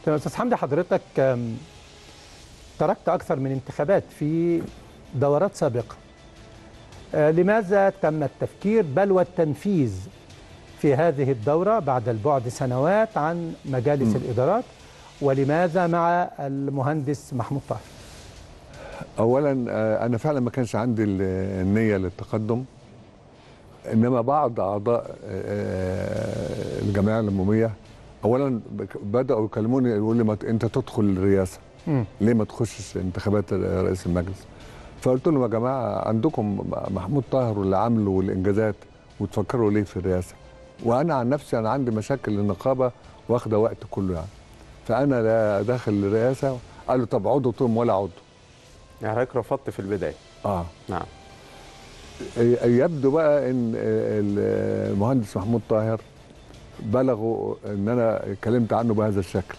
تمام استاذ حمدي حضرتك آم، تركت اكثر من انتخابات في دورات سابقه آه، لماذا تم التفكير بل والتنفيذ في هذه الدوره بعد البعد سنوات عن مجالس الادارات ولماذا مع المهندس محمود طاهر اولا آه، انا فعلا ما كانش عندي ال- النيه للتقدم انما بعض اعضاء آه، الجمعيه العموميه اولا بك- بداوا يكلموني يقولوا لي ما ت- انت تدخل الرئاسه مم. ليه ما تخشش انتخابات رئيس المجلس فقلت لهم يا جماعه عندكم محمود طاهر واللي عامله والانجازات وتفكروا ليه في الرئاسه وانا عن نفسي انا عندي مشاكل النقابه واخده وقت كله يعني فانا لا داخل الرئاسه قالوا طب عضو قلت لهم ولا عضو يعني حضرتك رفضت في البدايه اه نعم يبدو بقى ان المهندس محمود طاهر بلغوا ان انا اتكلمت عنه بهذا الشكل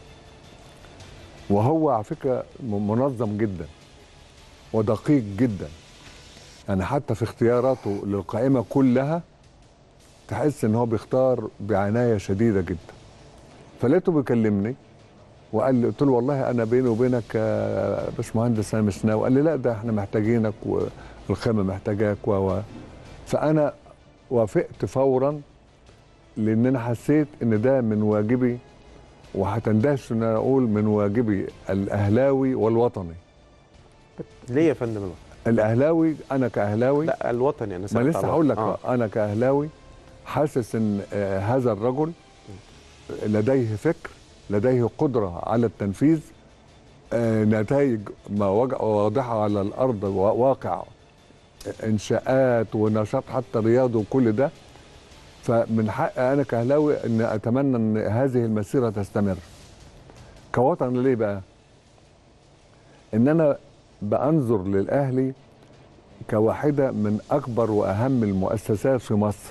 وهو على فكره منظم جدا ودقيق جدا يعني حتى في اختياراته للقائمه كلها تحس ان هو بيختار بعنايه شديده جدا فلقيته بيكلمني وقال لي قلت له والله انا بيني وبينك يا باشمهندس انا مش ناوي قال لي لا ده احنا محتاجينك والخامه محتاجاك و و فانا وافقت فورا لان انا حسيت ان ده من واجبي وهتندهش ان انا اقول من واجبي الاهلاوي والوطني ليه يا فندم الوطني؟ الاهلاوي انا كاهلاوي لا الوطني انا ما سألت لسه على هقول لك الوطني. آه. انا كاهلاوي حاسس ان آه هذا الرجل لديه فكر لديه قدره على التنفيذ آه نتائج ما وج- واضحه على الارض واقع انشاءات ونشاط حتى رياضي وكل ده فمن حق انا كاهلاوي ان اتمنى ان هذه المسيره تستمر كوطن ليه بقى ان انا بانظر للاهلي كواحده من اكبر واهم المؤسسات في مصر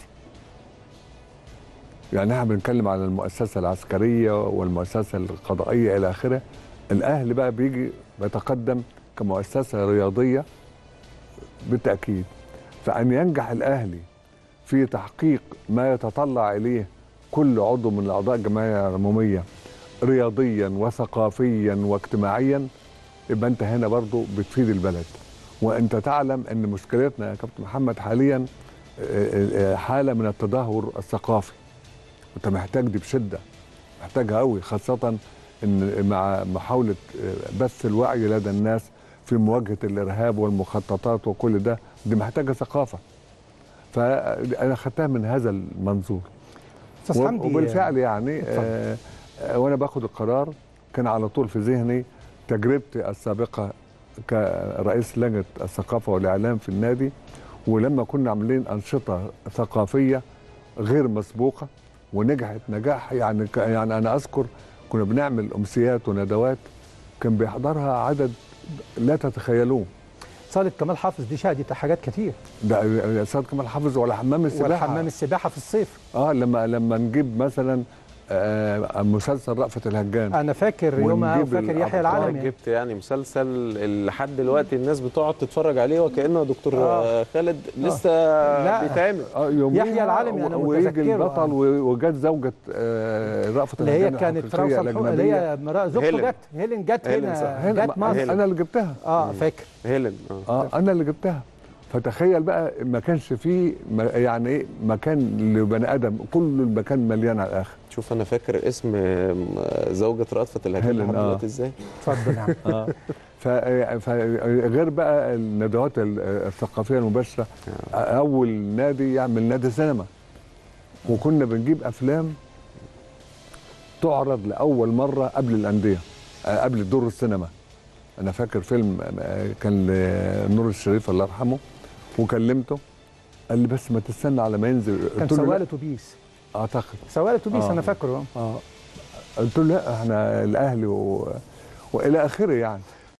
يعني احنا بنتكلم على المؤسسه العسكريه والمؤسسه القضائيه الى اخره الاهلي بقى بيجي بيتقدم كمؤسسه رياضيه بالتاكيد فان ينجح الاهلي في تحقيق ما يتطلع اليه كل عضو من اعضاء الجمعيه العموميه رياضيا وثقافيا واجتماعيا يبقى انت هنا برضو بتفيد البلد وانت تعلم ان مشكلتنا يا كابتن محمد حاليا آه، آه، حاله من التدهور الثقافي انت محتاج دي بشده محتاجها قوي خاصه ان مع محاوله آه، بث الوعي لدى الناس في مواجهه الارهاب والمخططات وكل ده دي محتاجه ثقافه فانا خدتها من هذا المنظور استاذ و- حمدي وبالفعل يعني آه آه وانا باخد القرار كان على طول في ذهني تجربتي السابقه كرئيس لجنه الثقافه والاعلام في النادي ولما كنا عاملين انشطه ثقافيه غير مسبوقه ونجحت نجاح يعني ك- يعني انا اذكر كنا بنعمل امسيات وندوات كان بيحضرها عدد لا تتخيلوه صاله كمال حافظ دي شهدت حاجات كتير ده استاذ كمال حافظ ولا حمام السباحه والحمام السباحه في الصيف اه لما لما نجيب مثلا آه مسلسل رأفت الهجان انا فاكر يومها ونجيب وفاكر يحيى الأبطال العالمي جبت يعني مسلسل اللي لحد دلوقتي الناس بتقعد تتفرج عليه وكانه دكتور آه. آه. خالد لسه لا. بيتعمل اه يوميها يحيى العالمي أنا و- ويجي متذكره، البطل آه. و- وجت زوجة آه رأفت اللي هي الهجان كانت الحقيقية فراوسه الحقوق اللي الأجنبية. هي مرا- زوجته هيلين. جت هيلين جت هيلين صح. هنا هنا جت ما- مصر أنا اللي جبتها اه فاكر هيلين اه اه أنا اللي جبتها فتخيل بقى ما كانش فيه ما- يعني ايه مكان لبني آدم كل المكان مليان على الآخر شوف انا فاكر اسم آه، زوجة رأفت الهجان هيلين، لحد آه. دلوقتي ازاي اتفضل يا عم اه ف- فغير بقى الندوات ال- الثقافيه المباشره اول نادي يعمل نادي سينما وكنا بنجيب افلام تعرض لاول مره قبل الانديه آه، قبل دور السينما انا فاكر فيلم آه، كان لنور الشريف الله يرحمه وكلمته قال لي بس ما تستنى على ما ينزل كان قلت له سواق لا اتوبيس اعتقد سواق اتوبيس آه. انا فاكره اه قلت له لا احنا الاهلي و... والى اخره يعني